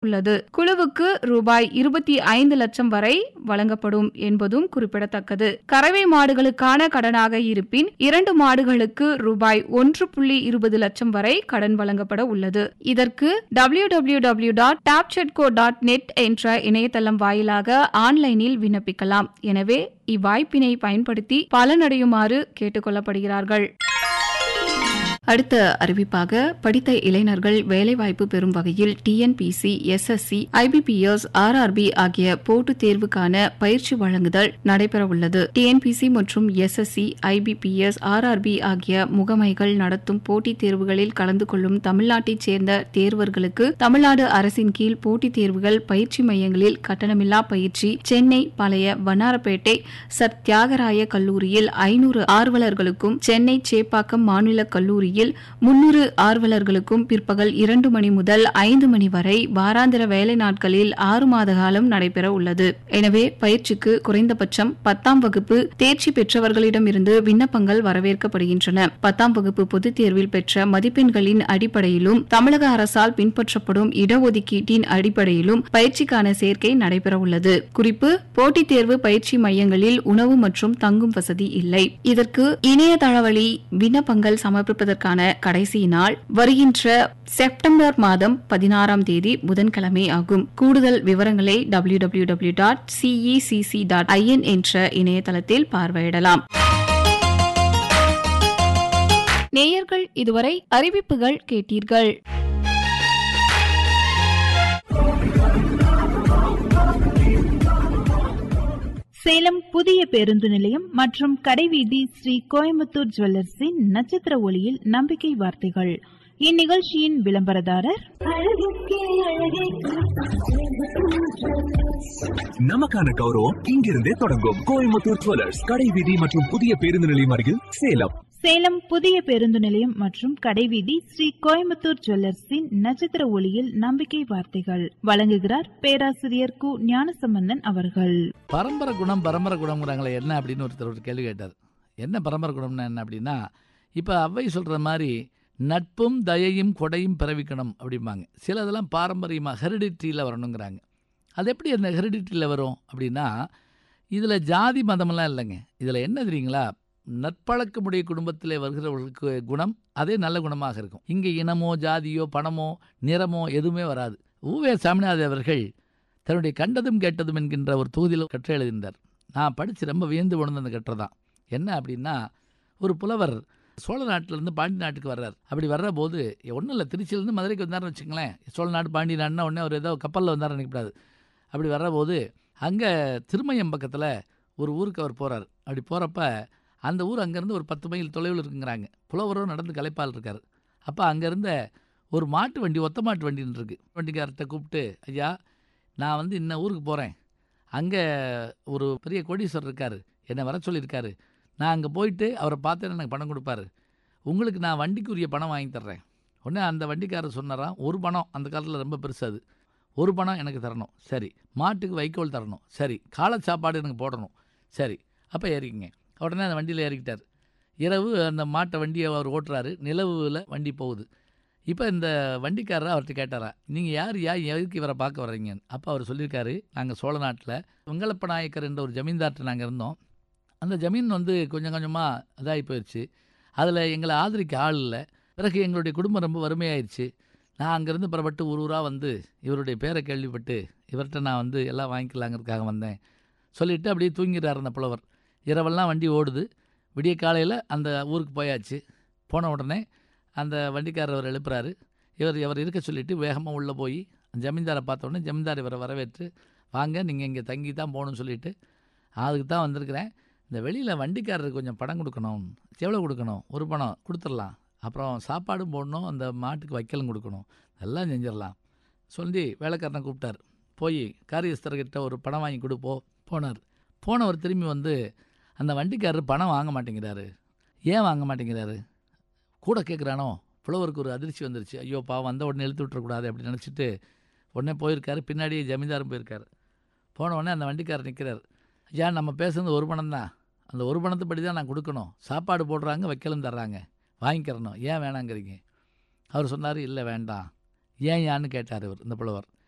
உள்ளது குழுவுக்கு ரூபாய் இருபத்தி ஐந்து லட்சம் வரை வழங்கப்படும் என்பதும் குறிப்பிடத்தக்கது கறவை மாடுகளுக்கான கடனாக இருப்பின் இரண்டு மாடுகளுக்கு ரூபாய் ஒன்று புள்ளி இருபது லட்சம் வரை கடன் வழங்கப்பட உள்ளது இதற்கு W W W dot TABCEDCO dot net என்ற இணையதளம் வாயிலாக ஆன்லைனில் விண்ணப்பிக்கலாம் எனவே இவ்வாய்ப்பினை பயன்படுத்தி பலனடையுமாறு கேட்டுக்கொள்ளப்படுகிறார்கள் அடுத்த அறிவிப்பாக படித்த இளைஞர்கள் வேலைவாய்ப்பு பெறும் வகையில் டிஎன்பிசி எஸ்எஸ்சி ஐபிபிஎஸ் ஆர்ஆர்பி ஆகிய போட்டுத் தேர்வுக்கான பயிற்சி வழங்குதல் நடைபெறவுள்ளது டிஎன்பிசி மற்றும் எஸ்எஸ்சி ஐபிபிஎஸ் ஆர்ஆர்பி ஆகிய முகமைகள் நடத்தும் போட்டித் தேர்வுகளில் கலந்து கொள்ளும் தமிழ்நாட்டைச் சேர்ந்த தேர்வர்களுக்கு தமிழ்நாடு அரசின் கீழ் போட்டித் தேர்வுகள் பயிற்சி மையங்களில் கட்டணமில்லா பயிற்சி சென்னை பழைய வண்ணாரப்பேட்டை சர் தியாகராய கல்லூரியில் ஐநூறு ஆர்வலர்களுக்கும் சென்னை சேப்பாக்கம் மாநில கல்லூரியில் முன்னூறு ஆர்வலர்களுக்கும் பிற்பகல் இரண்டு மணி முதல் ஐந்து மணி வரை வாராந்திர வேலை நாட்களில் ஆறு மாத காலம் நடைபெற உள்ளது எனவே பயிற்சிக்கு குறைந்தபட்சம் பத்தாம் வகுப்பு தேர்ச்சி பெற்றவர்களிடமிருந்து விண்ணப்பங்கள் வரவேற்கப்படுகின்றன பத்தாம் வகுப்பு பொதுத் தேர்வில் பெற்ற மதிப்பெண்களின் அடிப்படையிலும் தமிழக அரசால் பின்பற்றப்படும் இடஒதுக்கீட்டின் அடிப்படையிலும் பயிற்சிக்கான சேர்க்கை நடைபெற உள்ளது குறிப்பு போட்டித் தேர்வு பயிற்சி மையங்களில் உணவு மற்றும் தங்கும் வசதி இல்லை இதற்கு இணையதள வழி விண்ணப்பங்கள் சமர்ப்பிப்பதற்கான கடைசி நாள் வருகின்ற செப்டம்பர் மாதம் பதினாறாம் தேதி புதன்கிழமை ஆகும் கூடுதல் விவரங்களை W W W dot CECC dot IN என்ற இணையதளத்தில் பார்வையிடலாம் நேயர்கள் இதுவரை அறிவிப்புகள் கேட்டீர்கள் சேலம் புதிய பேருந்து நிலையம் மற்றும் கடைவீதி ஸ்ரீ கோயம்புத்தூர் ஜுவல்லர்ஸின் நட்சத்திர ஒளியில் நம்பிக்கை வார்த்தைகள் இந்நிகழ்ச்சியின் விளம்பரதாரர் நமக்கான கௌரவம் இங்கிருந்தே தொடங்கும் கோயம்புத்தூர் ஜுவல்லர்ஸ் கடை வீதி மற்றும் புதிய பேருந்து நிலையம் அருகில் சேலம் சேலம் புதிய பேருந்து நிலையம் மற்றும் கடைவீதி ஸ்ரீ கோயம்புத்தூர் ஜுவல்லர்ஸின் நட்சத்திர ஒளியில் நம்பிக்கை வார்த்தைகள் வழங்குகிறார் பேராசிரியர் கு ஞானசம்பந்தன் அவர்கள் பரம்பரை குணம் பரம்பரை குணம்ங்கிறாங்களே என்ன அப்படின்னு ஒருத்தர் ஒரு கேள்வி கேட்டார் என்ன பரம்பரை குணம்னா என்ன அப்படின்னா இப்போ அவ்வை சொல்கிற மாதிரி நட்பும் தயையும் கொடையும் பிறவிக்கணும் அப்படிம்பாங்க சில இதெல்லாம் பாரம்பரியமாக ஹெரிடிட்டியில் வரணுங்கிறாங்க அது எப்படி அந்த ஹெரிடிட்டியில் வரும் அப்படின்னா இதில் ஜாதி மதமெல்லாம் இல்லைங்க இதில் என்ன தெரியுங்களா நற்பழக்கமுடைய குடும்பத்தில் வருகிறவர்களுக்கு குணம் அதே நல்ல குணமாக இருக்கும் இங்கே இனமோ ஜாதியோ பணமோ நிறமோ எதுவுமே வராது ஊவே சாமிநாத அவர்கள் தன்னுடைய கண்டதும் கேட்டதும் என்கின்ற ஒரு தொகுதியில் கற்றை எழுதினார் நான் படித்து ரொம்ப வியந்து உணர்ந்த அந்த கற்றை தான் என்ன அப்படின்னா ஒரு புலவர் சோழ நாட்டிலேருந்து பாண்டி நாட்டுக்கு வர்றார் அப்படி வர்ற போது ஒன்றும் இல்லை திருச்சியிலேருந்து மதுரைக்கு வந்தார்னு வச்சுங்களேன் சோழ நாடு பாண்டி நாடுனா உடனே ஒரு ஏதோ கப்பலில் வந்தார் நினைக்கக்கூடாது அப்படி வர்ற போது அங்கே திருமயம் பக்கத்தில் ஒரு ஊருக்கு அவர் போகிறார் அப்படி போகிறப்ப அந்த ஊர் அங்கேருந்து ஒரு பத்து மைல் தொலைவில் இருக்குங்கிறாங்க புலவரும் நடந்து கலைப்பால் இருக்கார் அப்போ அங்கேருந்த ஒரு மாட்டு வண்டி ஒத்த மாட்டு வண்டின்னு இருக்கு வண்டிக்காரர்கிட்ட கூப்பிட்டு ஐயா நான் வந்து இன்ன ஊருக்கு போகிறேன் அங்கே ஒரு பெரிய கோடீஸ்வரர் இருக்கார் என்னை வர சொல்லியிருக்காரு நான் அங்கே போயிட்டு அவரை பார்த்து எனக்கு பணம் கொடுப்பாரு உங்களுக்கு நான் வண்டிக்குரிய பணம் வாங்கி தர்றேன் உடனே அந்த வண்டிக்காரர் சொன்னாராம் ஒரு பணம் அந்த காலத்தில் ரொம்ப பெருசு அது ஒரு பணம் எனக்கு தரணும் சரி மாட்டுக்கு வைக்கோல் தரணும் சரி காலை சாப்பாடு எனக்கு போடணும் சரி அப்போ ஏறிக்கிங்க உடனே அந்த வண்டியில் ஏறிக்கிட்டார் இரவு அந்த மாட்டை வண்டியை அவர் ஓட்டுறாரு நிலவுல வண்டி போகுது இப்போ இந்த வண்டிக்காரர் அவர்கிட்ட கேட்டாரா நீங்கள் யார் யா எதுக்கு இவரை பார்க்க வர்றீங்கன்னு அப்போ அவர் சொல்லியிருக்காரு நாங்கள் சோழ நாட்டில் வெங்கலப்ப நாயக்கர் என்ற ஒரு ஜமீன்தார்ட்ட நாங்கள் இருந்தோம் அந்த ஜமீன் வந்து கொஞ்சம் கொஞ்சமாக இதாகி போயிடுச்சு அதில் எங்களை ஆதரிக்க ஆள் இல்லை பிறகு எங்களுடைய குடும்பம் ரொம்ப வறுமையாயிருச்சு நான் அங்கேருந்து புறப்பட்டு ஒரு ஊராக வந்து இவருடைய பேரை கேள்விப்பட்டு இவர்கிட்ட நான் வந்து எல்லாம் வாங்கிக்கலாங்கிறதுக்காக வந்தேன் சொல்லிவிட்டு அப்படியே தூங்கிடுறார் அந்த புலவர் இரவெல்லாம் வண்டி ஓடுது விடிய காலையில் அந்த ஊருக்கு போயாச்சு போன உடனே அந்த வண்டிக்காரர் அவர் எழுப்புறாரு இவர் இவர் இருக்க சொல்லிவிட்டு வேகமாக உள்ளே போய் ஜமீன்தாரை பார்த்த உடனே ஜமீன்தார் இவரை வரவேற்று வாங்க நீங்கள் இங்கே தங்கி தான் போகணும்னு சொல்லிட்டு அதுக்கு தான் வந்திருக்கிறேன் இந்த வெளியில் வண்டிக்காரருக்கு கொஞ்சம் பணம் கொடுக்கணும் எவ்வளோ கொடுக்கணும் ஒரு பணம் கொடுத்துடலாம் அப்புறம் சாப்பாடும் போடணும் அந்த மாட்டுக்கு வைக்கலும் கொடுக்கணும் எல்லாம் செஞ்சிடலாம் சொல்லி வேலைக்காரனை கூப்பிட்டார் போய் காரியஸ்தர்கிட்ட ஒரு பணம் வாங்கி கொடுப்போ போனார் போனவர் திரும்பி வந்து அந்த வண்டிக்காரர் பணம் வாங்க மாட்டேங்கிறாரு ஏன் வாங்க மாட்டேங்கிறாரு கூட கேட்குறானோ புலவருக்கு ஒரு அதிர்ச்சி வந்துருச்சு ஐயோ பா வந்த உடனே இழுத்து விட்டுறக்கூடாது அப்படின்னு நினச்சிட்டு உடனே போயிருக்காரு பின்னாடியே ஜமீன்தாரும் போயிருக்காரு போன உடனே அந்த வண்டிக்காரர் நிற்கிறார் ஐயா நம்ம பேசுறது ஒரு பணம் தான் அந்த ஒரு பணத்துப்படி தான் நான் கொடுக்கணும் சாப்பாடு போடுறாங்க வைக்கலும் தர்றாங்க வாங்கிக்கிறணும் ஏன் வேணாங்கிறீங்க அவர் சொன்னார் இல்லை வேண்டாம் ஏன் யான்னு கேட்டார் இவர் இந்த புலவர்